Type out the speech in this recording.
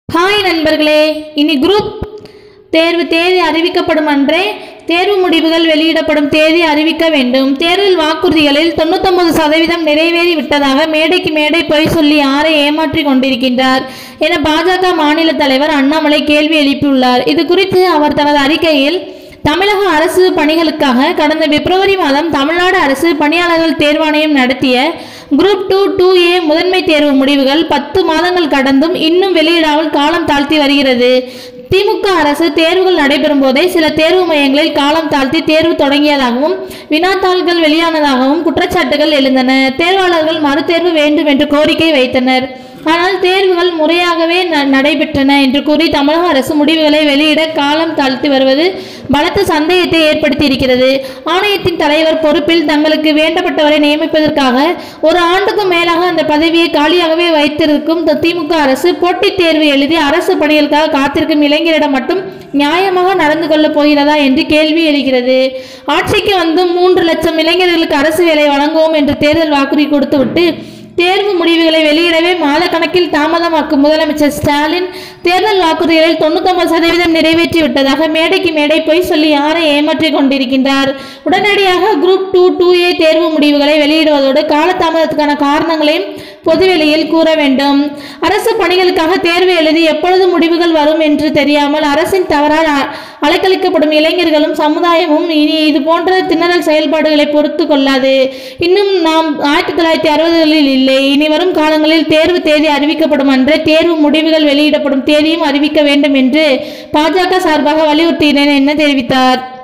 hi நண்பர்களே இனி group தேர்வு தேதி அறிவிக்கப்படும் அன்றே தேர்வு முடிவுகள் வெளியிடப்படும் தேதி அறிவிக்க வேண்டும் தேர்தல் வாக்குறுதிகளில் தொண்ணூத்தொன்பது சதவீதம் நிறைவேறி விட்டதாக மேடைக்கு மேடை பொய் சொல்லி யாரை ஏமாற்றி கொண்டிருக்கின்றார் என பாஜக மாநில தலைவர் அண்ணாமலை கேள்வி எழுப்பியுள்ளார் இது குறித்து அவர் தனது அறிக்கையில் தமிழக அரசு பணிகளுக்காக கடந்த பிப்ரவரி மாதம் தமிழ்நாடு அரசு பணியாளர்கள் தேர்வாணையம் நடத்திய குரூப் டூ டூ ஏ முதன்மை தேர்வு முடிவுகள் பத்து மாதங்கள் கடந்தும் இன்னும் வெளியிடாமல் காலம் தாழ்த்தி வருகிறது திமுக அரசு தேர்வுகள் நடைபெறும் போதே சில தேர்வு மையங்களில் காலம் தாழ்த்தி தேர்வு தொடங்கியதாகவும் வினாத்தாள்கள் வெளியானதாகவும் குற்றச்சாட்டுகள் எழுந்தன தேர்வாளர்கள் மறுதேர்வு வேண்டும் என்று கோரிக்கை வைத்தனர் ஆனால் தேர்வுகள் முறையாகவே ந- நடைபெற்றன என்று கூறி தமிழக அரசு முடிவுகளை வெளியிட காலம் தாழ்த்தி வருவது பலத்த சந்தேகத்தை ஏற்படுத்தியிருக்கிறது ஆணையத்தின் தலைவர் பொறுப்பில் தங்களுக்கு வேண்டப்பட்டவரை நியமிப்பதற்காக ஒரு ஆண்டுக்கும் மேலாக அந்த பதவியை காலியாகவே வைத்திருக்கும் த- திமுக அரசு போட்டித் தேர்வு எழுதி அரசு பணிகளுக்காக காத்திருக்கும் இளைஞரிடம் மட்டும் நியாயமாக நடந்து கொள்ளப் போகிறதா என்று கேள்வி எழுகிறது ஆட்சிக்கு வந்தும் மூன்று லட்சம் இளைஞர்களுக்கு அரசு வேலை வழங்குவோம் என்று தேர்தல் வாக்குறுதி கொடுத்துவிட்டு தேர்வு முடிவுகளை வெளியிடவே மாதக்கணக்கில் தாமதமாக்கும் முதலமைச்சர் ஸ்டாலின் தேர்தல் வாக்குறுதிகளில் தொண்ணூத்தொன்பது சதவீதம் நிறைவேற்றி விட்டதாக மேடைக்கு மேடை பொய் சொல்லி யாரை ஏமாற்றிக் கொண்டிருக்கின்றார் உடனடியாக குரூப் டூ டூ ஏ தேர்வு முடிவுகளை வெளியிடுவதோடு காலதாமதத்துக்கான காரணங்களையும் பொதுவெளியில் கூற வேண்டும் அரசு பணிகளுக்காக தேர்வு எழுதி எப்பொழுது முடிவுகள் வரும் என்று தெரியாமல் அரசின் தவறால் அ- அலைக்கழிக்கப்படும் இளைஞர்களும் சமுதாயமும் இனி இது போன்ற திணறல் செயல்பாடுகளை பொறுத்து கொள்ளாது இன்னும் நாம் ஆயிரத்தி தொள்ளாயிரத்தி அறுபதுகளில் இல்லை இனி வரும் காலங்களில் தேர்வு தேதி அறிவிக்கப்படும் அன்றே தேர்வு முடிவுகள் வெளியிடப்படும் தேதியும் அறிவிக்க வேண்டும் என்று பாஜக சார்பாக வலியுறுத்தினேன் என தெரிவித்தார்